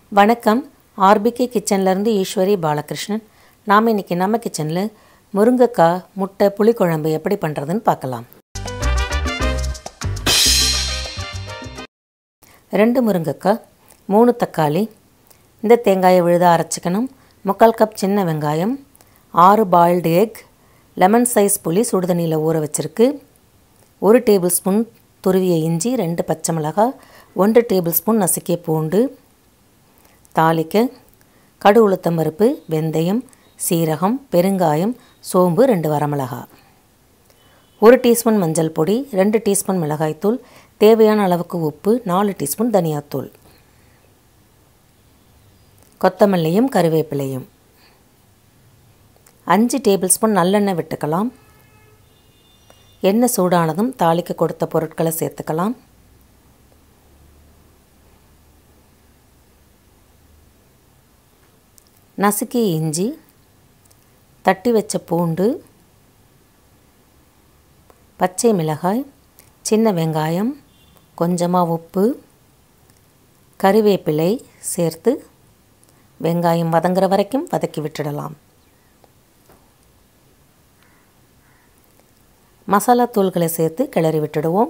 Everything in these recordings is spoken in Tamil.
வணக்கம் ஆர்பிகே கிச்சன்லேருந்து ஈஸ்வரி பாலகிருஷ்ணன் நாம் இன்றைக்கி நம்ம கிச்சனில் முருங்கைக்காய் முட்டை புளிக்குழம்பு எப்படி பண்ணுறதுன்னு பார்க்கலாம் ரெண்டு முருங்கைக்காய் மூணு தக்காளி இந்த தேங்காயை விழுத அரைச்சிக்கணும் முக்கால் கப் சின்ன வெங்காயம் ஆறு பாயில்டு எக் லெமன் சைஸ் புளி சுடுதண்ணியில் ஊற வச்சுருக்கு ஒரு டேபிள் ஸ்பூன் துருவிய இஞ்சி ரெண்டு பச்சை மிளகாய் ஒன்று டேபிள் ஸ்பூன் நசுக்கிய பூண்டு தாளிக்க கடு உளுத்தம் பருப்பு வெந்தயம் சீரகம் பெருங்காயம் சோம்பு ரெண்டு வரமிளகா ஒரு டீஸ்பூன் மஞ்சள் பொடி ரெண்டு டீஸ்பூன் மிளகாய்த்தூள் தேவையான அளவுக்கு உப்பு நாலு டீஸ்பூன் தனியாத்தூள் கொத்தமல்லியும் கருவேப்பிலையும் அஞ்சு டேபிள் ஸ்பூன் நல்லெண்ணெய் விட்டுக்கலாம் எண்ணெய் சூடானதும் தாளிக்க கொடுத்த பொருட்களை சேர்த்துக்கலாம் நசுக்கிய இஞ்சி தட்டி வச்ச பூண்டு பச்சை மிளகாய் சின்ன வெங்காயம் கொஞ்சமாக உப்பு கறிவேப்பிலை சேர்த்து வெங்காயம் வதங்குற வரைக்கும் வதக்கி விட்டுடலாம் மசாலா தூள்களை சேர்த்து கிளறி விட்டுடுவோம்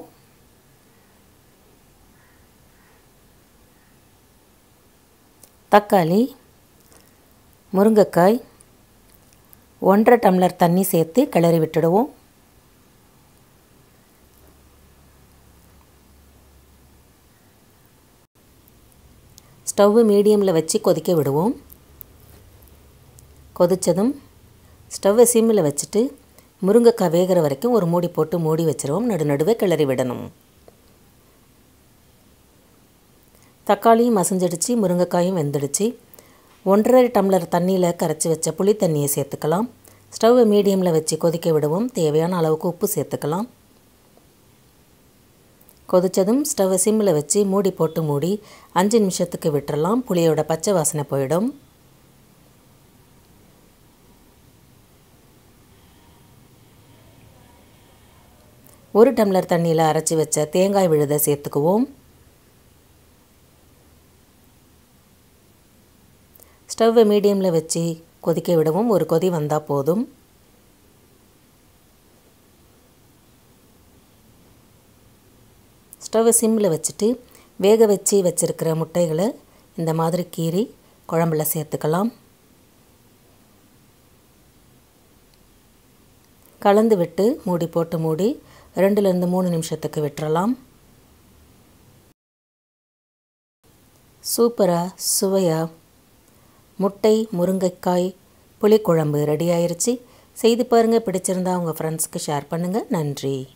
தக்காளி முருங்கைக்காய் ஒன்றரை டம்ளர் தண்ணி சேர்த்து கிளறி விட்டுடுவோம் ஸ்டவ்வு மீடியமில் வச்சு கொதிக்க விடுவோம் கொதித்ததும் ஸ்டவ்வை சிம்மில் வச்சுட்டு முருங்கைக்காய் வேகிற வரைக்கும் ஒரு மூடி போட்டு மூடி வச்சிருவோம் நடு நடுவே கிளறி விடணும் தக்காளியும் மசிஞ்சிடுச்சு முருங்கைக்காயும் வெந்துடுச்சு ஒன்றரை டம்ளர் தண்ணியில் கரைச்சி வச்ச புளி தண்ணியை சேர்த்துக்கலாம் ஸ்டவ்வை மீடியமில் வச்சு கொதிக்க விடுவோம் தேவையான அளவுக்கு உப்பு சேர்த்துக்கலாம் கொதித்ததும் ஸ்டவ்வை சிம்மில் வச்சு மூடி போட்டு மூடி அஞ்சு நிமிஷத்துக்கு விட்டுறலாம் புளியோட பச்சை வாசனை போயிடும் ஒரு டம்ளர் தண்ணியில் அரைச்சி வச்ச தேங்காய் விழுதை சேர்த்துக்குவோம் ஸ்டவ்வை மீடியமில் வச்சு கொதிக்க விடவும் ஒரு கொதி வந்தால் போதும் ஸ்டவ்வை சிம்மில் வச்சுட்டு வேக வச்சு வச்சுருக்கிற முட்டைகளை இந்த மாதிரி கீறி குழம்புல சேர்த்துக்கலாம் கலந்து விட்டு மூடி போட்டு மூடி ரெண்டுலேருந்து மூணு நிமிஷத்துக்கு விட்டுறலாம் சூப்பராக சுவையாக முட்டை முருங்கைக்காய் புளிக்குழம்பு ரெடி ஆயிருச்சு செய்து பாருங்கள் பிடிச்சிருந்தா உங்கள் ஃப்ரெண்ட்ஸ்க்கு ஷேர் பண்ணுங்கள் நன்றி